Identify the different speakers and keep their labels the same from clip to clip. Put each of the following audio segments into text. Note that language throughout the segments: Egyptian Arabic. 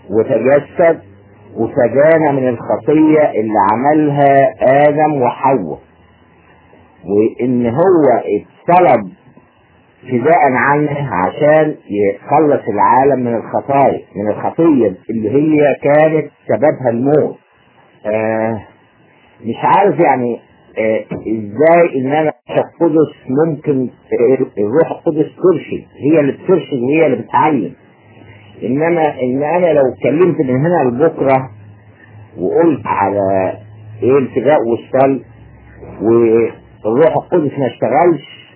Speaker 1: وتجسد وفدانا من الخطية اللي عملها آدم وحواء وإن هو اتطلب فداء عنه عشان يخلص العالم من الخطايا من الخطية اللي هي كانت سببها الموت آه مش عارف يعني آه ازاي ان انا القدس ممكن آه الروح القدس ترشد هي اللي بترشد وهي اللي بتعلم انما ان انا لو اتكلمت من هنا لبكره وقلت على ايه الفداء والصلب والروح القدس ما اشتغلش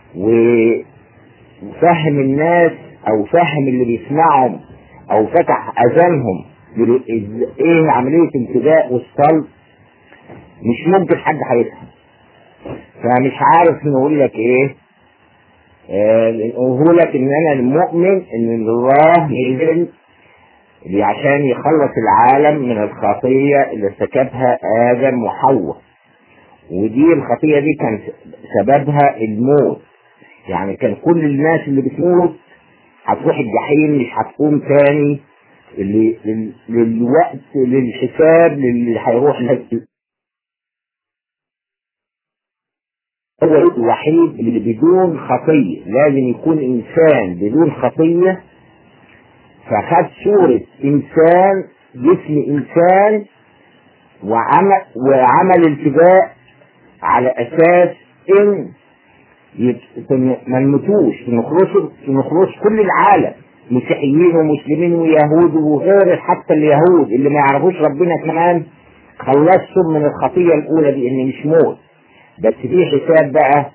Speaker 1: وفهم الناس او فهم اللي بيسمعهم او فتح اذانهم ايه عمليه الفداء والصلب مش ممكن حد هيفهم فمش عارف نقول لك ايه نقول لك ان انا المؤمن ان الله نزل عشان يخلص العالم من الخطية اللي ارتكبها آدم وحواء ودي الخطية دي كان سببها الموت يعني كان كل الناس اللي بتموت هتروح الجحيم مش هتقوم تاني اللي للوقت للحساب للي هيروح هو الوحيد اللي بدون خطية لازم يكون إنسان بدون خطية فخد صورة إنسان جسم إنسان وعمل وعمل الفداء على أساس إن ما نموتوش نخلص نخلص كل العالم مسيحيين ومسلمين ويهود وغير حتى اليهود اللي ما يعرفوش ربنا كمان خلصهم من الخطية الأولى دي إن مش موت بس في حساب بقى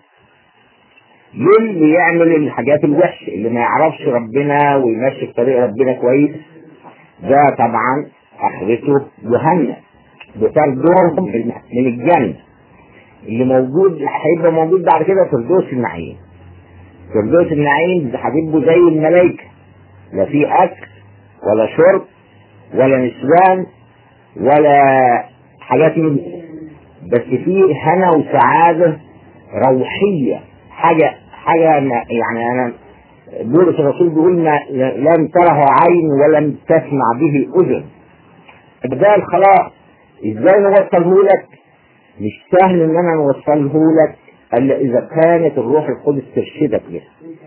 Speaker 1: للي يعمل الحاجات الوحشة اللي ما يعرفش ربنا ويمشي في طريق ربنا كويس ده طبعا اخرته جهنم بطردهم من الجنة اللي موجود هيبقى موجود بعد كده فردوس النعيم فردوس النعيم هتبقوا زي الملائكة لا في أكل ولا شرب ولا نسوان ولا حاجات من بس في هنا وسعادة روحية حاجة حاجة يعني أنا بولس الرسول بيقول ما لم تره عين ولم تسمع به أذن ده الخلاص ازاي نوصله لك مش سهل ان انا نوصله لك الا اذا كانت الروح القدس ترشدك لها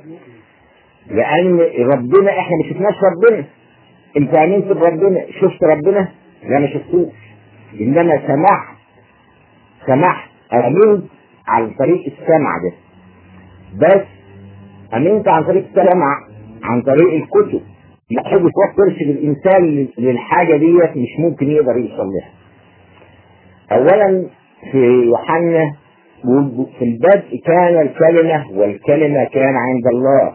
Speaker 1: لان ربنا احنا ما شفناش ربنا انت امنت بربنا شفت ربنا لا ما شفتوش انما سمعت سمعت امنت عن طريق السمع ده بس امنت عن طريق السمع عن طريق الكتب يحب تروح ترشد الانسان للحاجه ديت مش ممكن يقدر يوصل لها اولا في يوحنا في البدء كان الكلمة والكلمة كان عند الله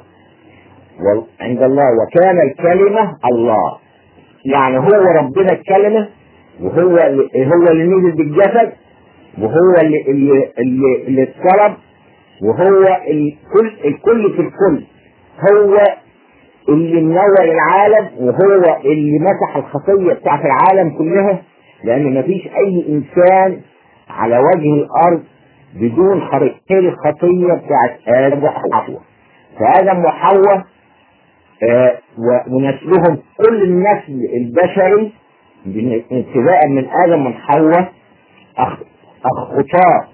Speaker 1: عند الله وكان الكلمة الله يعني هو ربنا الكلمة وهو اللي هو اللي نزل بالجسد وهو اللي اللي اللي, اللي اتطلب وهو الكل الكل في الكل هو اللي منور العالم وهو اللي مسح الخطية بتاعت العالم كلها لأن مفيش أي إنسان على وجه الأرض بدون خريطتين الخطية بتاعت آدم وحواء فآدم وحواء آه ونسلهم كل النسل البشري ابتداء من آدم وحواء أخطاء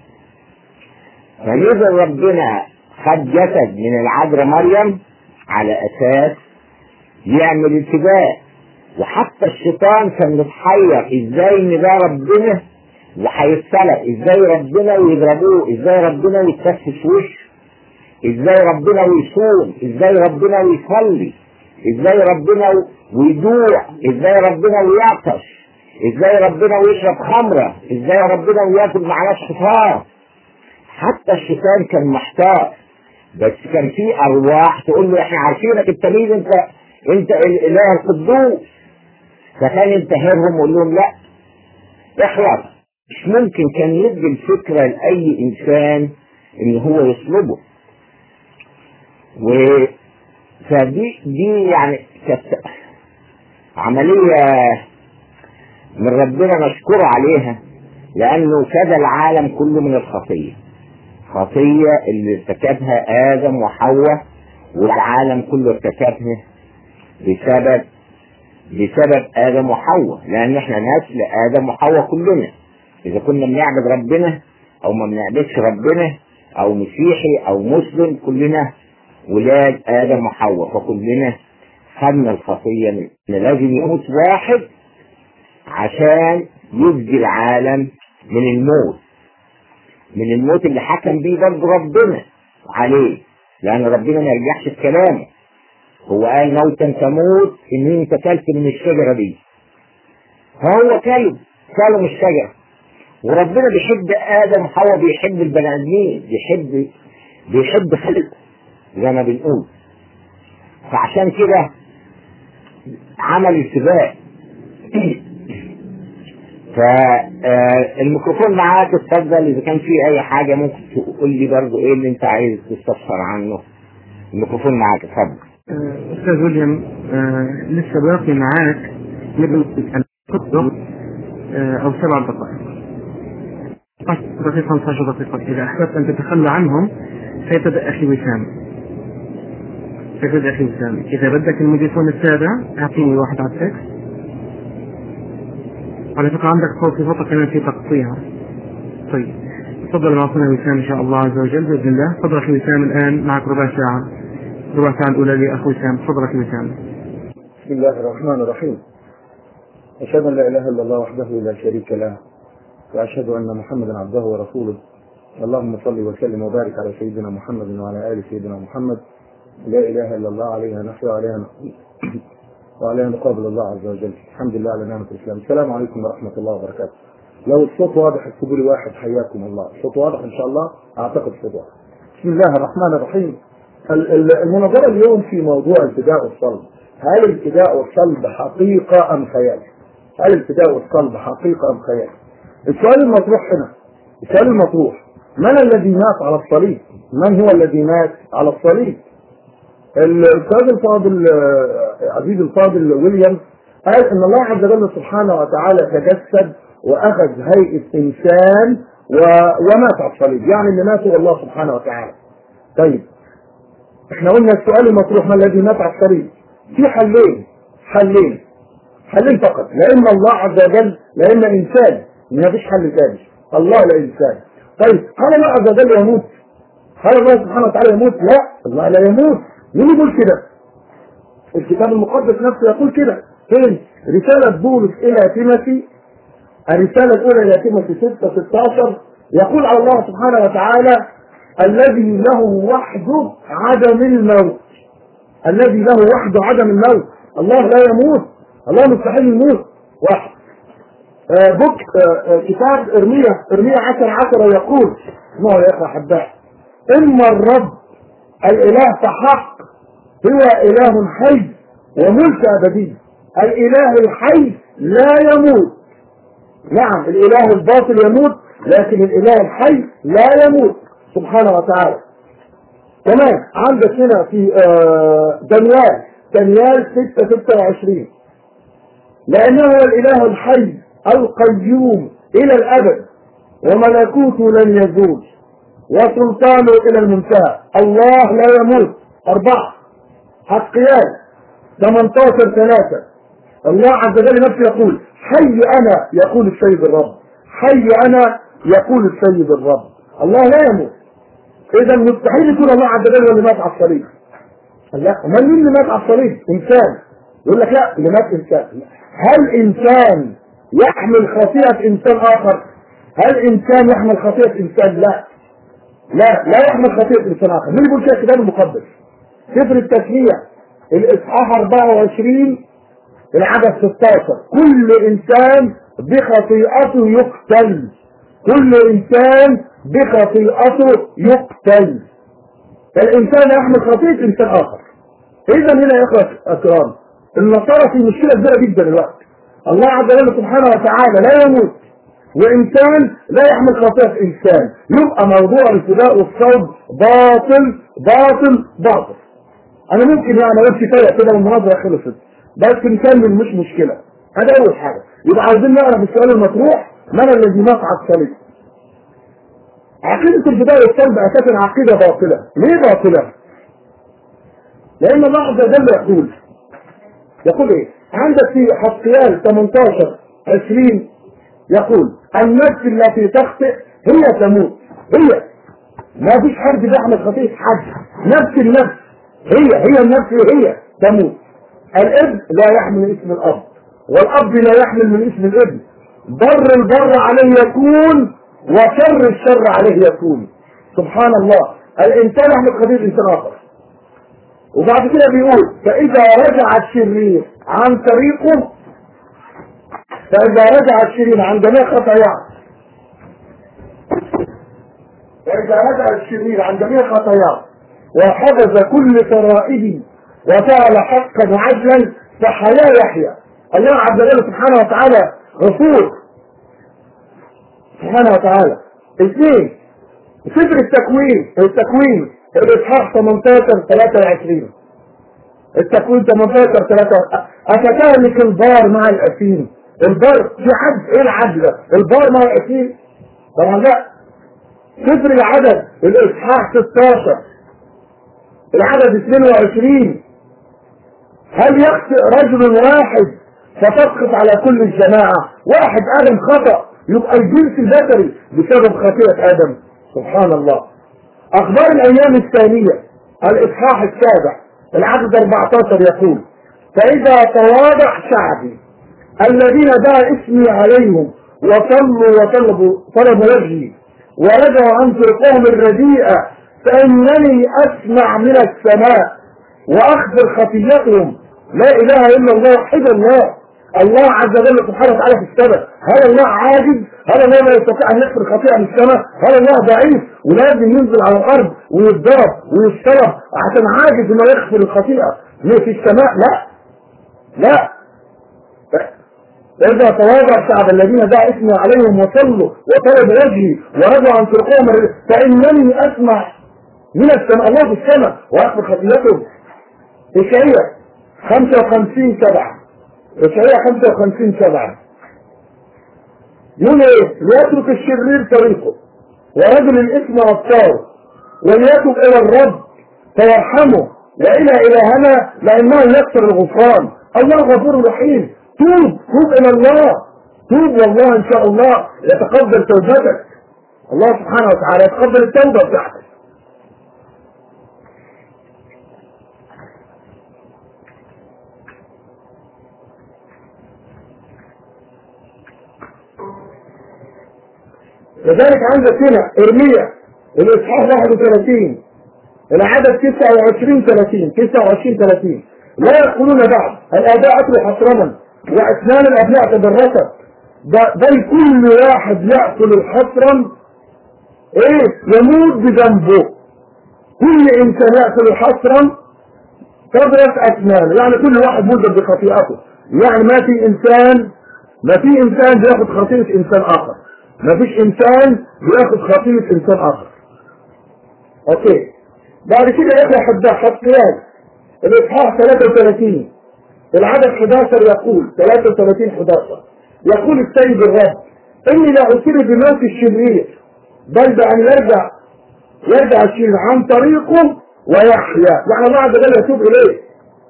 Speaker 1: فنزل ربنا خد جسد من العذراء مريم على أساس يعمل ابتداء وحتى الشيطان كان متحير ازاي ان ده ربنا وهيتسلق ازاي ربنا ويضربوه ازاي ربنا ويتكفش وشه ازاي ربنا ويصوم ازاي ربنا ويصلي ازاي ربنا ويجوع ازاي ربنا ويعطش ازاي ربنا ويشرب خمره ازاي ربنا وياكل مع ناس حصار حتى الشيطان كان محتار بس كان في ارواح تقول له احنا عارفينك انت مين انت انت الاله القدوس فكان ينتهرهم ويقول لهم لا اخلص مش ممكن كان يدي الفكره لاي انسان ان هو يطلبه و فدي دي يعني كانت عمليه من ربنا مشكور عليها لانه كذا العالم كله من الخطيه خطيه اللي ارتكبها ادم وحواء والعالم كله ارتكبها بسبب بسبب ادم وحواء لان احنا نسل ادم وحواء كلنا اذا كنا بنعبد ربنا او ما بنعبدش ربنا او مسيحي او مسلم كلنا ولاد ادم وحواء فكلنا خدنا الخطيه ان لازم يموت واحد عشان يفدي العالم من الموت من الموت اللي حكم بيه برضه ربنا عليه لان ربنا ما يرجعش في كلامه هو قال موتا تموت ان انت كلت من الشجره دي هو كلب كلوا من الشجره وربنا بيحب ادم وحواء بيحب البني ادمين بيحب بيحب خلقه زي ما بنقول فعشان كده عمل السباق فالميكروفون معاك اتفضل اذا كان في اي حاجه ممكن تقول لي برضه ايه اللي انت عايز تستفسر عنه الميكروفون معاك اتفضل
Speaker 2: استاذ ويليام آه لسه باقي معاك يبدو ان تقدر آه او سبع دقائق 10 دقيقة 15 دقيقة إذا أحببت أن تتخلى عنهم سيبدأ أخي وسام سيبدأ أخي وسام إذا بدك الميكروفون السابع أعطيني واحد على التكست على فكرة عندك صوت في صوتك كمان في تقطيع طيب تفضل مع أخونا وسام إن شاء الله عز وجل بإذن الله تفضل أخي وسام الآن معك ربع ساعة ربع ساعة الأولى لأخو وسام تفضل أخي وسام
Speaker 3: بسم الله الرحمن الرحيم أشهد أن لا إله إلا الله وحده لا شريك له وأشهد أن محمدا عبده ورسوله اللهم صل وسلم وبارك على سيدنا محمد وعلى آل سيدنا محمد لا إله إلا الله عليها نحيا وعليها وعليها نقابل الله عز وجل الحمد لله على نعمة الإسلام السلام عليكم ورحمة الله وبركاته لو الصوت واضح اكتبوا لي واحد حياكم الله الصوت واضح إن شاء الله أعتقد الصوت واضح بسم الله الرحمن الرحيم المناظرة اليوم في موضوع الفداء والصلب هل الفداء والصلب حقيقة أم خيال؟ هل الفداء والصلب حقيقة أم خيال؟ السؤال المطروح هنا السؤال المطروح من الذي مات على الصليب؟ من هو الذي مات على الصليب؟ الاستاذ الفاضل عزيز الفاضل ويليام قال ان الله عز وجل سبحانه وتعالى تجسد واخذ هيئه انسان و... ومات على الصليب، يعني اللي مات هو الله سبحانه وتعالى. طيب احنا قلنا السؤال المطروح ما الذي مات على الصليب؟ في حلين حلين حلين فقط لا اما الله عز وجل لا اما انسان ما فيش حل ثاني الله لا انسان طيب هل الله عز وجل يموت؟ هل الله سبحانه وتعالى يموت؟ لا الله لا يموت مين يقول كده؟ الكتاب المقدس نفسه يقول كده فين؟ رسالة بولس إلى تيموثي الرسالة الأولى إلى تيموثي 6 16 يقول على الله سبحانه وتعالى الذي له وحده عدم الموت الذي له وحده عدم الموت الله لا يموت الله مستحيل يموت واحد آه بك آه آه كتاب ارميا ارميا 10 10 يقول اسمعوا يا اخوة احباء اما الرب الاله فحق هو اله حي وملك ابدي الاله الحي لا يموت نعم الاله الباطل يموت لكن الاله الحي لا يموت سبحانه وتعالى كمان عندك هنا في دانيال دانيال 6 26 لانه هو الاله الحي القيوم الى الابد وملكوته لن يزول وسلطانه الى المنتهى الله لا يموت اربعه حقيان 18 ثلاثة الله عز وجل نفسه يقول حي انا يقول السيد الرب حي انا يقول السيد الرب الله لا يموت اذا مستحيل يكون الله عز وجل اللي مات على الصليب لا امال مين اللي مات على الصليب انسان يقول لك لا اللي مات انسان هل انسان يحمل خطيئة انسان اخر هل انسان يحمل خطيئة انسان لا لا لا يحمل خطيئة انسان اخر مين يقول كده الكتاب المقدس سفر التسمية الاصحاح 24 العدد 16 كل انسان بخطيئته يقتل كل انسان بخطيئته يقتل فالانسان يحمل خطيئة انسان اخر اذا هنا يا اخوة اكرام النصارى في مشكلة كبيرة جدا دلوقتي الله عز وجل سبحانه وتعالى لا يموت وانسان لا يحمل خطيئة انسان يبقى موضوع الفداء والصوم باطل باطل باطل انا ممكن يعني اقول كفايه كده والمناظره خلصت بس نكمل مش مشكله هذا اول حاجه يبقى عايزين نعرف السؤال المطروح من الذي مات على الصليب عقيدة الفداء والصلب أساسا عقيدة باطلة، ليه باطلة؟ لأن الله عز وجل يقول يقول إيه؟ عندك في حقيال 18 20 يقول النفس التي تخطئ هي تموت هي ما فيش حد بيعمل خطيئة حد نفس النفس هي هي النفس هي تموت الابن لا يحمل اسم الاب والاب لا يحمل من اسم الابن بر البر عليه يكون وشر الشر عليه يكون سبحان الله الانسان يحمل خطيئة انسان اخر وبعد كده بيقول فاذا رجع الشرير عن طريقه فاذا رجع الشرير عن جميع خطاياه فاذا رجع الشرير عن جميع خطاياه وحفظ كل فرائده وفعل حقا وعدلا فحياه يحيى الله عز وجل سبحانه وتعالى غفور سبحانه وتعالى اثنين سفر التكوين التكوين الاصحاح 18 23 التكوين 18 3 أفتهلك البار مع الأثيم البار في عدل ايه العدل ده؟ البار مع الأثيم طبعا لا سفر العدد الإصحاح 16 العدد 22 هل يخطئ رجل واحد فتسقط على كل الجماعة واحد آدم خطأ يبقى الجنس البشري بسبب خطيئة آدم سبحان الله أخبار الأيام الثانية الإصحاح السابع العدد 14 يقول فإذا تواضع شعبي الذين دعا اسمي عليهم وصلوا وطلبوا طلبوا وجهي ورجعوا عن طرقهم الرديئة فإنني أسمع من السماء وأخبر خطيئتهم لا إله إلا الله وحد الله الله عز وجل سبحانه وتعالى في السماء هل الله عاجز هل الله لا يستطيع ان يغفر خطيئه من السماء هل الله ضعيف ولازم ينزل على الارض ويتضرب ويشترب عشان عاجز انه يغفر الخطيئه في السماء لا لا إذا تواضع الشعب الذين دعا اسمي عليهم وصلوا وطلبوا وجهي ورجعوا عن طرقهم فإنني أسمع من السماء الله في السماء وأغفر خطيئتهم إشعياء 55 سبعة إشعياء 55 سبعة يقول ايه ليترك الشرير طريقه ورجل الاثم والطار وليتب الى الرب فيرحمه والى الهنا لانه يكثر الغفران الله غفور رحيم توب توب الى الله توب والله ان شاء الله يتقبل توبتك الله سبحانه وتعالى يتقبل التوبه بتاعتك لذلك عندك هنا ارميا الاصحاح 31 العدد 29 30 29 30 لا يقولون بعد الاباء اكلوا حصرما واسنان الابناء تدرست بل كل واحد ياكل الحصرا ايه يموت بذنبه كل انسان ياكل حصرا تدرس اسنانه يعني كل واحد مذنب بخطيئته يعني ما في انسان ما في انسان بياخد خطيئه انسان اخر ما فيش انسان بياخد خطيئة انسان اخر اوكي بعد كده يقرا حداد حطيان الاصحاح 33 العدد 11 يقول 33 11 يقول السيد الرب اني لا اصير بموت الشرير بل بان يرجع يرجع الشرير عن طريقه ويحيا يعني الله عز وجل يتوب اليه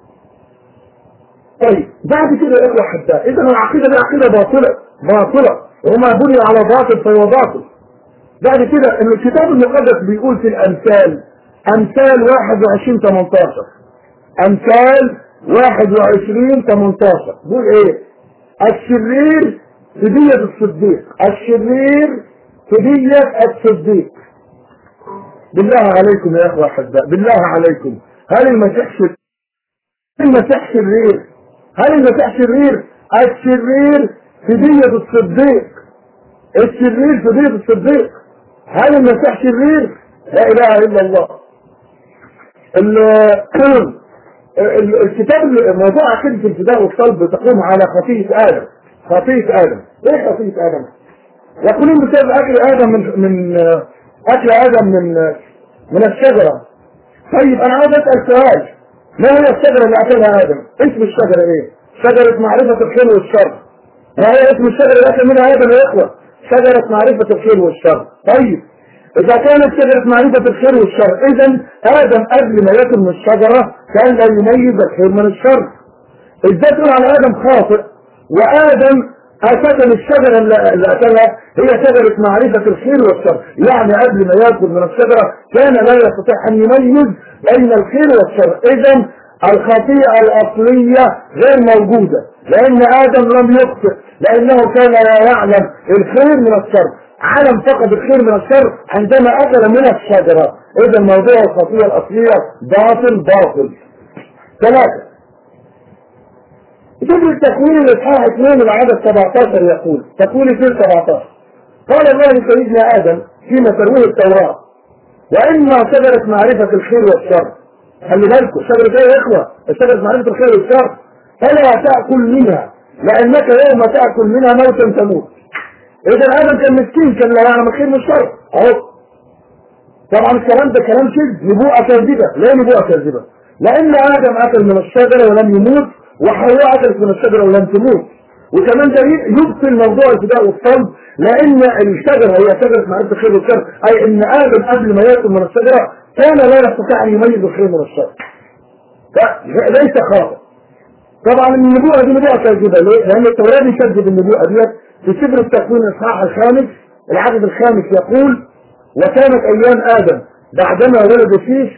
Speaker 3: طيب بعد كده اقرا حداد اذا العقيده دي عقيده باطله باطله وما بني على باطل فهو باطل بعد كده ان الكتاب المقدس بيقول في الامثال امثال 21 18 امثال 21 18 بيقول ايه الشرير في دية الصديق الشرير في دية الصديق بالله عليكم يا اخوة احباء بالله عليكم هل المسيح شرير هل المسيح شرير هل المسيح شرير الشرير في دية الصديق الشرير في دية الصديق هل المسيح شرير لا اله الا الله الكتاب موضوع عقيدة الفداء والصلب تقوم على خطيئة آدم خطيئة آدم ايه خطيئة آدم يقولون بسبب أكل آدم من من أكل آدم من من الشجرة طيب أنا عاوز أسأل سؤال ما هي الشجرة اللي أكلها آدم؟ اسم الشجرة إيه؟ شجرة معرفة الخير والشر ما هي اسم الشجرة اللي أكل منها آدم يا إخوة؟ شجرة معرفة الخير والشر طيب إذا كانت شجرة معرفة الخير والشر إذا آدم قبل ما يأكل من الشجرة كان لا يميز الخير من الشر ازاي تقول على ادم خاطئ وادم اكل الشجره اللي اللي اكلها هي شجره معرفه الخير والشر يعني قبل ما ياكل من الشجره كان لا يستطيع ان يميز بين الخير والشر اذا الخطيئه الاصليه غير موجوده لان ادم لم يخطئ لانه كان لا يعلم الخير من الشر علم فقط الخير من الشر عندما اكل من الشجره اذا موضوع الخطيئه الاصليه باطل باطل ثلاثه سفر التكوين الاصحاح 2 العدد 17 يقول تكوين 2 17 قال الله لسيدنا ادم فيما ترويه التوراه واما شجره معرفه الخير والشر خلي بالكم شجره ايه يا اخوه شجره معرفه الخير والشر فلا تاكل منها لانك يوم تاكل منها موتا تموت اذا ادم كان مسكين كان لا يعلم الخير من الشر اهو طبعا الكلام ده كلام كذب نبوءه كاذبه ليه نبوءه كاذبه لان ادم اكل من الشجره ولم يموت وحواء اكلت من الشجره ولم تموت وكمان ده يبطل موضوع الفداء والصلب لان الشجره هي شجره معرفه الخير والشر اي ان ادم قبل ما ياكل من الشجره كان لا يستطيع ان يميز الخير من الشر ليس خاطئ طبعا النبوءه دي نبوءه كاذبه ليه؟ لان التوراه بيكذب النبوءه ديت في سفر التكوين الاصحاح الخامس العدد الخامس يقول وكانت ايام ادم بعدما ولد شيش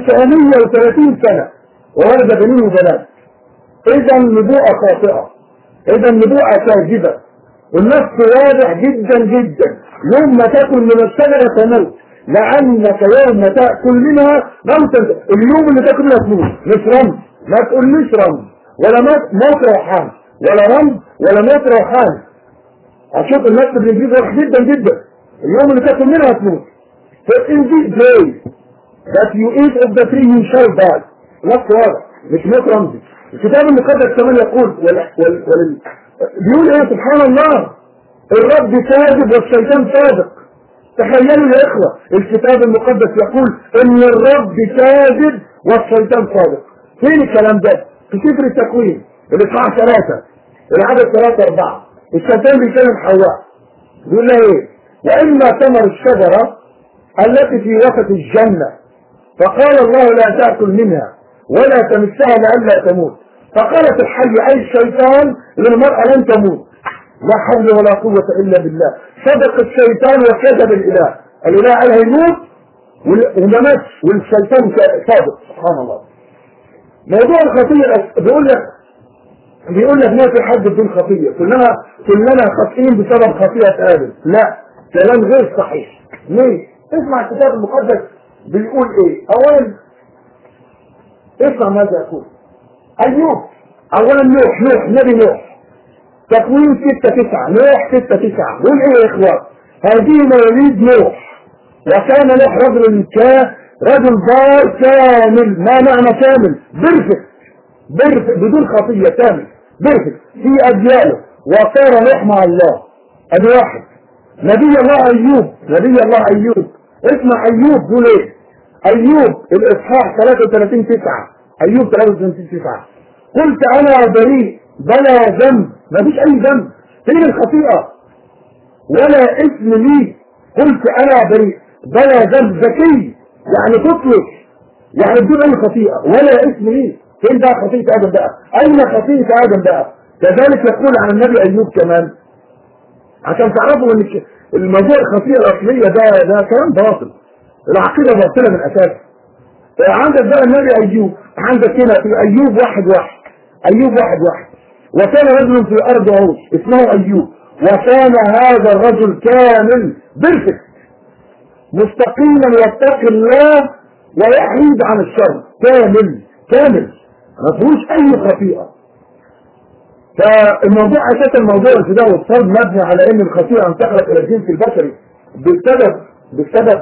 Speaker 3: 930 سنه وولد بنين وبنات اذا النبوءه خاطئه اذا النبوءه كاذبه والنص واضح جدا جدا يوم ما تاكل من الشجره تموت لانك يوم ما تاكل منها موتا اليوم اللي تاكل منها تموت مش رمز ما تقوليش رمز ولا موت موت روحان ولا رمز ولا موت روحان هتشوف النص بالانجليزي واضح جدا جدا اليوم اللي تاكل منها تموت فالانجيل day that you eat of the tree you shall die نص واضح مش موت رمزي الكتاب المقدس كمان يقول وال... وال... وال... بيقول ايه سبحان الله الرب كاذب والشيطان صادق تخيلوا يا اخوة الكتاب المقدس يقول ان الرب كاذب والشيطان صادق فين الكلام ده في سفر التكوين الاصحاح ثلاثة العدد ثلاثة اربعة الشيطان بيكلم حواء بيقول لها ايه واما ثمر الشجرة التي في وسط الجنة فقال الله لا تأكل منها ولا تمسها لئلا تموت فقالت الحي اي الشيطان للمرأة لن تموت لا حول ولا قوة الا بالله صدق الشيطان وكذب الاله الاله قال هيموت وما ماتش والشيطان صادق سبحان الله موضوع الخطية بيقول لك بيقول لك ما في حد بدون خطية كلنا كلنا خاطئين بسبب خطيئة آدم لا كلام غير صحيح ليه؟ اسمع الكتاب المقدس بيقول ايه؟ اولا اسمع ماذا يقول ايوب اولا نوح نوح نبي نوح تكوين ستة تسعة نوح ستة تسعة بيقول ايه يا اخوان هذه مواليد نوح وكان نوح رجل كا رجل بار كامل ما معنى كامل بيرفكت بيرفكت بدون خطية كامل بيرفكت في اجياله وصار نوح مع الله ادي واحد نبي الله ايوب نبي الله ايوب اسمع ايوب بيقول ايه ايوب الاصحاح 33 9 ايوب 33 9 قلت انا بريء بلا ذنب ما فيش اي ذنب فين الخطيئه ولا اسم لي قلت انا بريء بلا ذنب ذكي يعني تطلق يعني بدون اي خطيئه ولا اسم لي فين بقى خطيئه ادم بقى اين خطيئه ادم بقى كذلك يقول عن النبي ايوب كمان عشان تعرفوا ان الموضوع الخطيئه الاصليه ده ده كلام باطل العقيده باطله من اساسه عندك بقى النبي ايوب عندك هنا في ايوب واحد واحد ايوب واحد واحد وكان رجل في ارض عوش اسمه ايوب وكان هذا الرجل كامل بيرفكت مستقيما يتقي الله ويحيد عن الشر كامل كامل ما فيهوش اي خطيئه فالموضوع اساسا موضوع الفداء والصلب مبني على ان الخطيئه انتقلت الى الجنس البشري بسبب بسبب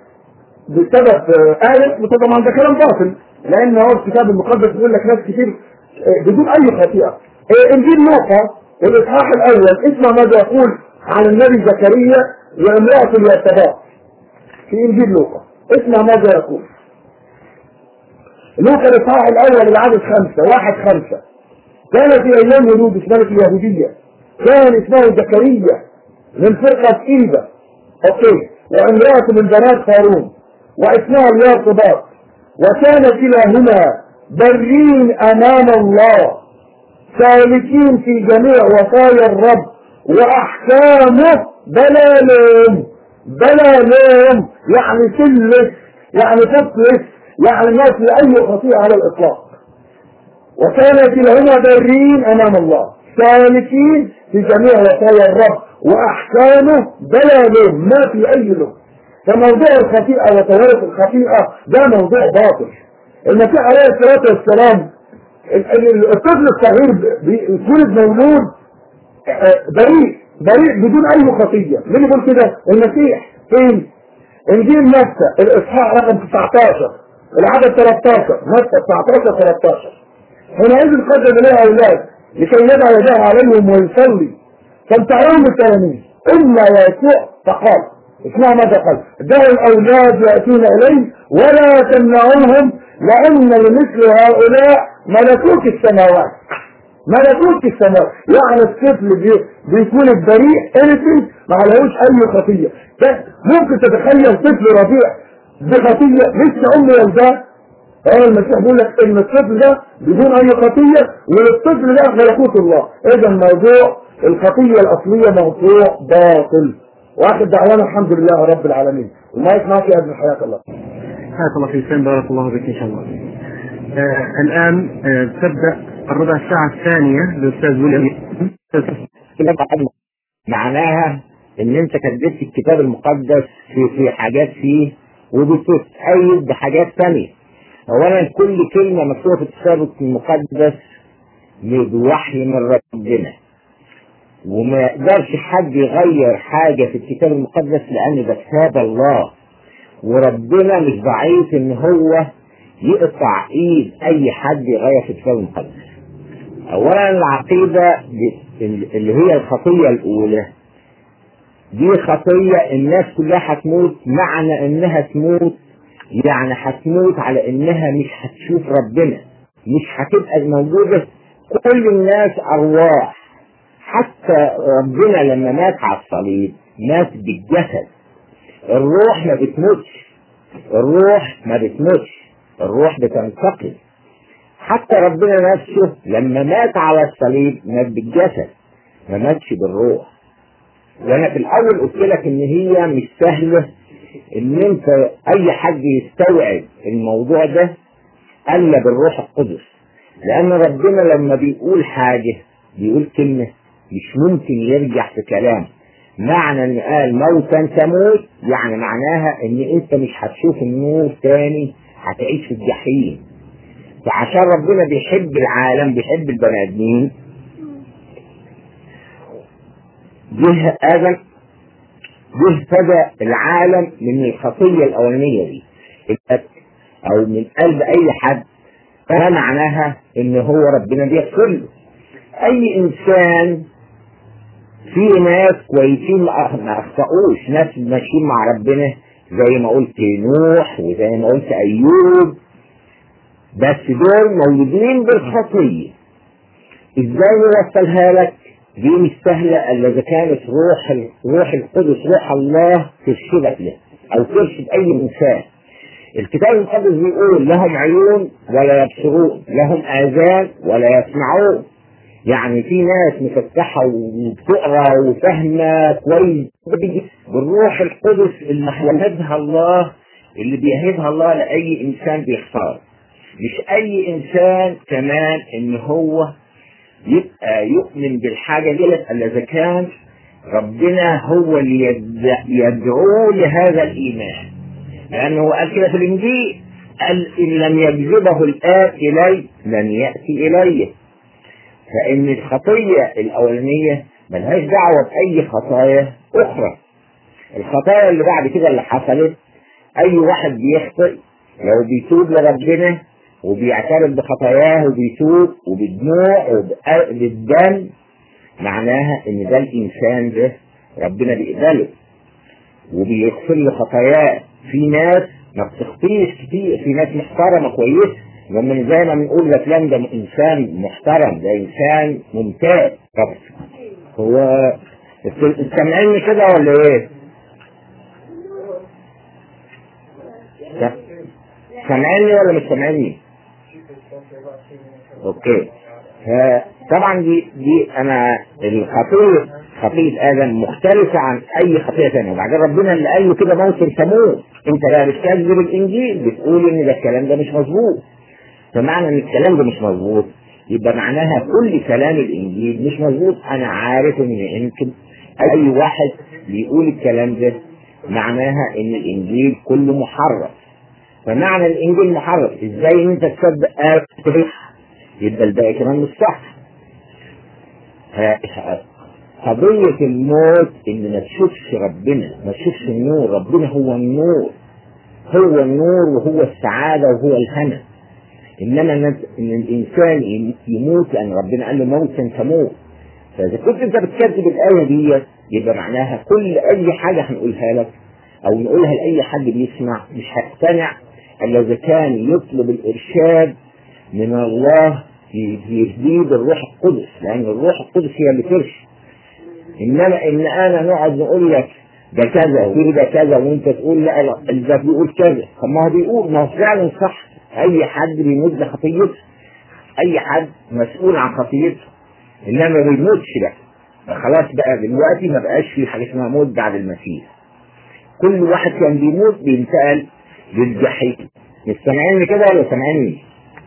Speaker 3: بسبب آية وطبعا ده كلام باطل لأن هو الكتاب المقدس بيقول لك ناس كتير بدون أي خطيئة إنجيل لوقا الإصحاح الأول اسمع ماذا يقول عن النبي زكريا وامرأة اليتباء في إنجيل لوقا اسمع ماذا يقول لوقا الإصحاح الأول العدد خمسة واحد خمسة كان في أيام هروب اسمها اليهودية كان اسمه زكريا من فرقة إيبا أوكي وامرأة من بنات هارون واسمها الياقبات وكان كلاهما برين امام الله سالكين في جميع وصايا الرب واحكامه بلا لوم بلا لوم يعني سلس يعني تفلس يعني ما في اي خطيئه على الاطلاق وكان كلاهما بارين امام الله سالكين في جميع وصايا الرب واحكامه بلا لوم ما في اي لوم فموضوع الخطيئه وتوارث الخطيئه ده موضوع باطل المسيح عليه الصلاه والسلام الطفل الصغير بيتولد مولود بريء بريء بدون اي خطيه مين يقول كده المسيح فين انجيل متى الاصحاح رقم 19 العدد 13 متى 19 13 حينئذ قدم اليه اولاد لكي يدع يداه عليهم ويصلي فامتعوهم التلاميذ اما يسوع فقال اسمعوا ماذا قال دعوا الاولاد ياتون اليه ولا تمنعوهم لان لمثل هؤلاء ملكوت السماوات ملكوت السماوات يعني الطفل بي بيكون البريء انسنت ما عليهوش اي خطيه ممكن تتخيل طفل رضيع بخطيه لسه امه يلداه هو المسيح بيقول لك ان الطفل ده بدون اي خطيه والطفل ده ملكوت الله اذا موضوع الخطيه الاصليه موضوع باطل واخد دعوانا الحمد لله رب العالمين وما يسمعك يا ابن حياة الله
Speaker 2: حياك الله في السلام بارك الله بك ان شاء الله آه الان آه تبدا الربع الساعه الثانيه للاستاذ ويليام
Speaker 1: معناها ان انت كدبت الكتاب المقدس في في حاجات فيه وبتتأيد بحاجات ثانيه اولا كل كلمه مكتوبه في الكتاب المقدس بوحي من ربنا وما يقدرش حد يغير حاجه في الكتاب المقدس لان ده كتاب الله وربنا مش ضعيف ان هو يقطع ايد اي حد يغير في الكتاب المقدس اولا العقيده اللي هي الخطيه الاولى دي خطيه الناس كلها هتموت معنى انها تموت يعني هتموت على انها مش هتشوف ربنا مش هتبقى موجوده كل الناس ارواح حتى ربنا لما مات على الصليب مات بالجسد الروح ما بتموتش الروح ما بتموتش الروح بتنتقل حتى ربنا نفسه لما مات على الصليب مات بالجسد ما ماتش بالروح وانا في الاول قلت لك ان هي مش سهله ان انت اي حد يستوعب الموضوع ده الا بالروح القدس لان ربنا لما بيقول حاجه بيقول كلمه مش ممكن يرجع في كلام معنى ان قال موتا تموت يعني معناها ان انت مش هتشوف النور تاني هتعيش في الجحيم فعشان ربنا بيحب العالم بيحب البني ادمين جه ادم جه فدى العالم من الخطيه الاولانيه دي او من قلب اي حد فده معناها ان هو ربنا بيغفر له اي انسان في ناس كويسين ما اخطأوش ناس ماشيين مع ربنا زي ما قلت نوح وزي ما قلت ايوب بس دول مولودين بالخطيه ازاي نوصلها لك دي مش سهلة الا اذا كانت روح روح القدس روح الله ترشدك له او ترشد اي انسان الكتاب المقدس بيقول لهم عيون ولا يبصرون لهم اذان ولا يسمعون يعني في ناس مفتحة وبتقرا وفاهمة كويس بالروح القدس اللي هيهبها الله اللي بيهبها الله لأي إنسان بيختار مش أي إنسان كمان إن هو يبقى يؤمن بالحاجة دي إلا إذا كان ربنا هو اللي يدعوه لهذا الإيمان لأنه هو قال كده في الإنجيل قال إن لم يجذبه الآب إلي لن يأتي إليه فإن الخطية الأولانية ملهاش دعوة بأي خطايا أخرى الخطايا اللي بعد كده اللي حصلت أي واحد بيخطئ لو بيتوب لربنا وبيعترف بخطاياه وبيتوب وبدموع وبالدم معناها إن ده الإنسان ده ربنا بيقبله وبيغفر له خطاياه في ناس ما بتخطيش كتير في ناس محترمة كويسة ومن زي ما بنقول ده فلان ده انسان محترم ده انسان ممتاز طب هو سامعيني كده ولا ايه؟ سامعيني ولا مش سامعيني؟ اوكي طبعا دي دي انا الخطيه خطيه ادم مختلفه عن اي خطيه ثانيه وبعدين ربنا اللي قال له كده موسم ثمود انت بقى بتكذب الانجيل بتقول ان ده الكلام ده مش مظبوط فمعنى ان الكلام ده مش مظبوط يبقى معناها كل كلام الانجيل مش مظبوط انا عارف ان يمكن اي واحد بيقول الكلام ده معناها ان الانجيل كله محرف فمعنى الانجيل محرف ازاي انت تصدق آية يبقى الباقي كمان مش صح قضية الموت ان ما تشوفش ربنا ما تشوفش النور ربنا هو النور هو النور وهو السعادة وهو الهنا انما ان الانسان يموت لان ربنا قال له موتا تموت فاذا كنت انت بتكذب الايه دي يبقى معناها كل اي حاجه هنقولها لك او نقولها لاي حد بيسمع مش هيقتنع الا اذا كان يطلب الارشاد من الله يهديه بالروح القدس لان الروح القدس هي اللي ترشد انما ان انا نقعد نقول لك ده كذا وفي ده كذا وانت تقول لا ده بيقول كذا طب ما هو بيقول ما هو فعلا صح اي حد بيموت بخطيته اي حد مسؤول عن خطيته انما ما بيموتش بقى خلاص بقى دلوقتي ما بقاش في حاجه اسمها موت بعد المسيح كل واحد كان بيموت بينتقل للجحيم مش سامعيني كده ولا سامعيني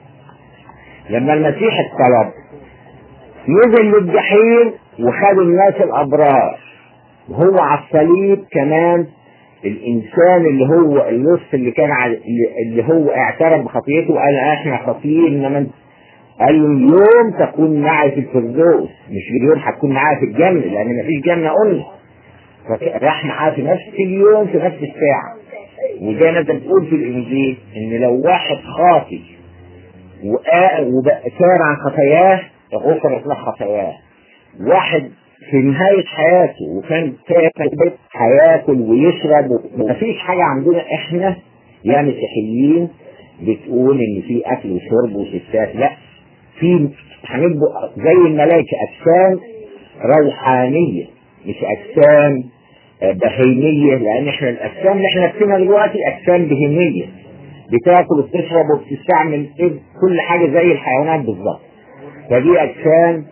Speaker 1: لما المسيح اتطلب نزل للجحيم وخد الناس الابرار وهو على الصليب كمان الانسان اللي هو النص اللي كان على اللي هو اعترف بخطيته وقال احنا خاطئين انما قال له اليوم تكون معي في الفردوس مش اليوم هتكون معايا في الجنه لان مفيش جنه قلنا راح معاه في نفس اليوم في نفس الساعه وزي ما انت بتقول في الانجيل ان لو واحد خاطي وبقى سار عن خطاياه غفرت له خطاياه واحد في نهاية حياته وكان هياكل ويشرب ومفيش حاجة عندنا احنا يا مسيحيين بتقول ان في اكل وشرب وستات لا في هنبقى زي الملائكة اجسام روحانية مش اجسام بهيمية لان احنا الاجسام اللي احنا فينا دلوقتي اجسام بهيمية بتاكل وبتشرب وبتستعمل كل حاجة زي الحيوانات بالظبط فدي اجسام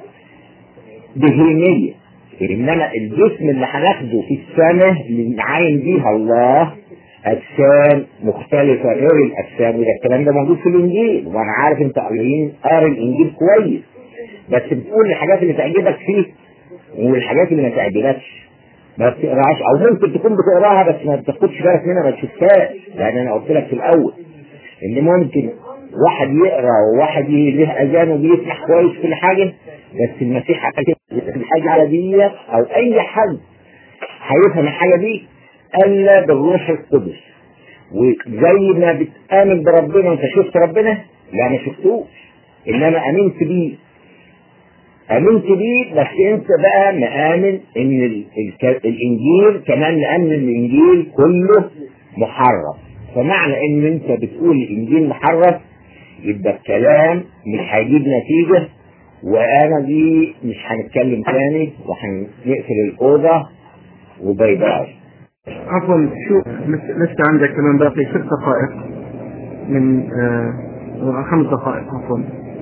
Speaker 1: بهيمية انما الجسم اللي هناخده في السماء اللي نعاين بيها الله اجسام مختلفة غير الاجسام وده الكلام ده موجود في الانجيل وانا عارف انت قاريين قاري الانجيل كويس بس بتقول الحاجات اللي تعجبك فيه والحاجات اللي ما تعجبكش ما بتقراهاش او ممكن تكون بتقراها بس ما بتاخدش بالك منها ما تشوفهاش لان انا قلت لك في الاول ان ممكن واحد يقرا وواحد له اذان وبيسمع كويس كل حاجه بس المسيح الحاجه على دي او اي حد هيفهم الحاجه دي الا بالروح القدس وزي ما بتامن بربنا انت شفت ربنا لا ما شفتوش انما امنت بيه امنت بيه بس انت بقى مآمن ان ال ال الانجيل كمان مآمن الانجيل كله محرف فمعنى ان انت بتقول الانجيل محرف يبقى الكلام مش هيجيب نتيجة وانا دي مش هنتكلم تاني وهنقفل الاوضة وباي باي
Speaker 2: عفوا شو لسه عندك كمان باقي ست دقائق من آه خمس دقائق عفوا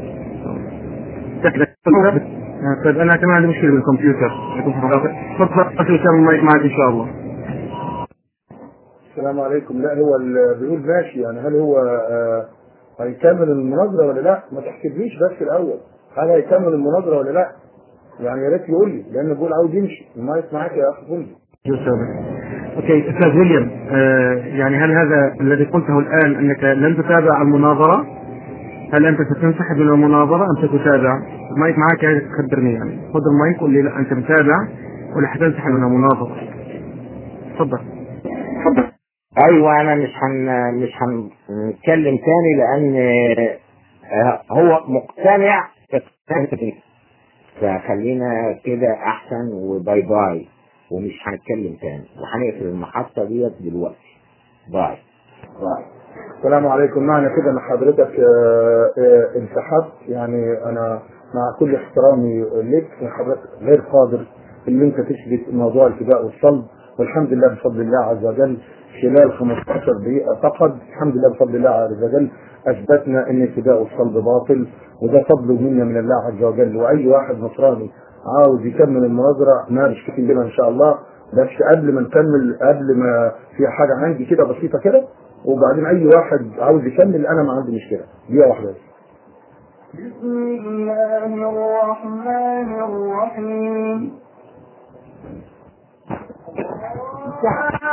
Speaker 2: طيب انا كمان عندي مشكله بالكمبيوتر تفضل كم المايك معك ان شاء الله
Speaker 3: السلام عليكم لا هو بيقول ماشي يعني هل هو آه هيكمل المناظره ولا لا؟ ما تحسبليش بس الاول هل هيكمل المناظره ولا لا؟ يعني يا ريت يقول لي لان بيقول عاوز يمشي المايك معاك يا اخي قول لي
Speaker 2: اوكي استاذ ويليام آه يعني هل هذا الذي قلته الان انك لن تتابع المناظره؟ هل انت ستنسحب من المناظره ام ستتابع؟ المايك معاك يعني تخبرني يعني خذ المايك قول لي لا انت متابع ولا حتنسحب من المناظره؟ تفضل
Speaker 1: تفضل ايوه انا مش هن مش هنتكلم تاني لان هو مقتنع فخلينا كده احسن وباي باي ومش هنتكلم تاني وهنقفل المحطه ديت دلوقتي باي باي
Speaker 3: السلام عليكم معنى كده ان حضرتك انسحبت يعني انا مع كل احترامي لك حضرتك غير قادر ان انت تثبت موضوع الفداء والصلب والحمد لله بفضل الله عز وجل خلال 15 دقيقة فقط الحمد لله بفضل الله عز وجل اثبتنا ان اتباع الصلب باطل وده فضل منا من الله عز وجل واي واحد نصراني عاوز يكمل المناظره ما مشكلة بنا ان شاء الله بس قبل ما نكمل قبل ما في حاجه عندي كده بسيطه كده وبعدين اي واحد عاوز يكمل انا ما عندي مشكله دقيقه واحده بس
Speaker 4: بسم الله الرحمن الرحيم